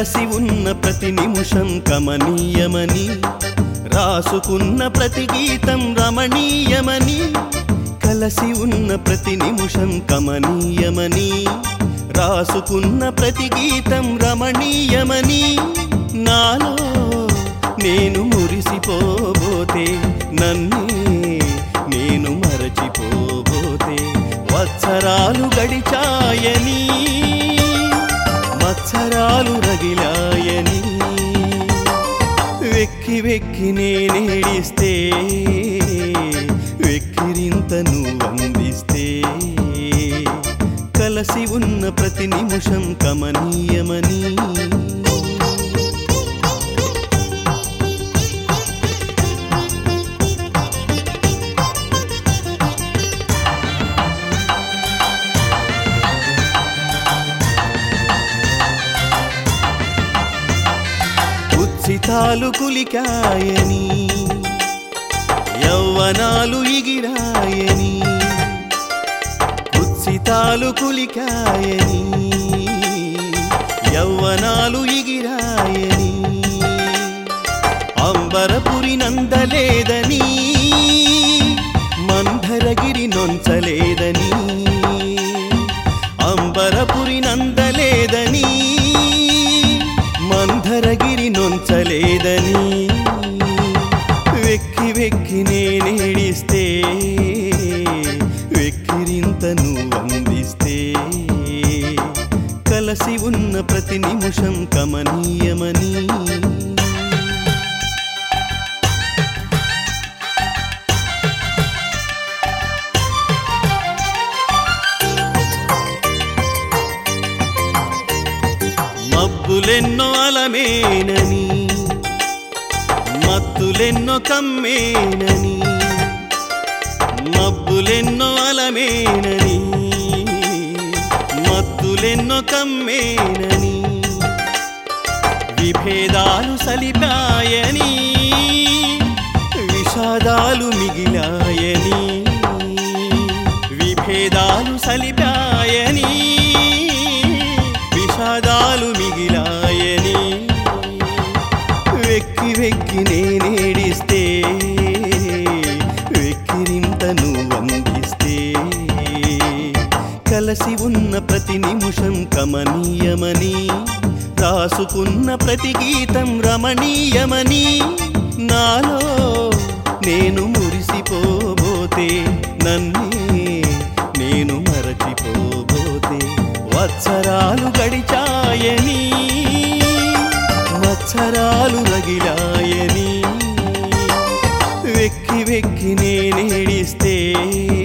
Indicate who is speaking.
Speaker 1: కలసి ఉన్న ప్రతి నిమిషం కమనీయమని రాసుకున్న ప్రతి గీతం రమణీయమని కలసి ఉన్న ప్రతి నిమిషం కమనీయమని రాసుకున్న ప్రతి గీతం రమణీయమని నాలో నేను మురిసిపోబోతే నన్నే నేను మరచిపోబోతే వత్సరాలు గడిచాయని మత్సరాలు రగిలాయని వెక్కి వెక్కి నేనేడిస్తే వెక్కిరింత నువ్వందిస్తే కలసి ఉన్న ప్రతి నిమిషం కమనీయమని ఉత్సితాలు కులికాయని యౌవనాలు ఇగిరాయని ఉత్సితాలు కులికాయని యౌవనాలు ఇగిరాయని అంబరపురి నందలేదని మంధరగిరి నొంచలేదని అంబరపురి నందలేదని మంధరగిరి నొంచలేదని వెక్కి వెక్కి నేనేడిస్తే వెక్కిరింత నువ్వందిస్తే కలసి ఉన్న ప్రతి నిమిషం కమనీయమని మబ్బులెన్నో అలమేనని మత్తులెన్నో కమ్మేనని మబ్బులెన్నో అలమేనని మత్తులెన్నో కమ్మేనని విభేదాలు సలిపాయని విషాదాలు మిగిలాయని విభేదాలు సలిపాయని విషాదాలు మిగిలాయని వెక్కి వెక్కి నేనేడిస్తే వెక్కిరింత నువ్వందిస్తే కలసి ఉన్న ప్రతి నిమిషం కమనీయమని రాసుకున్న ప్రతి గీతం రమణీయమని నాలో నేను మురిసిపోబోతే నన్నే నేను మరచిపోబోతే వత్సరాలు గడిచాయని మత్సరాలు రగిలాయని వెక్కి వెక్కి నేనేడిస్తే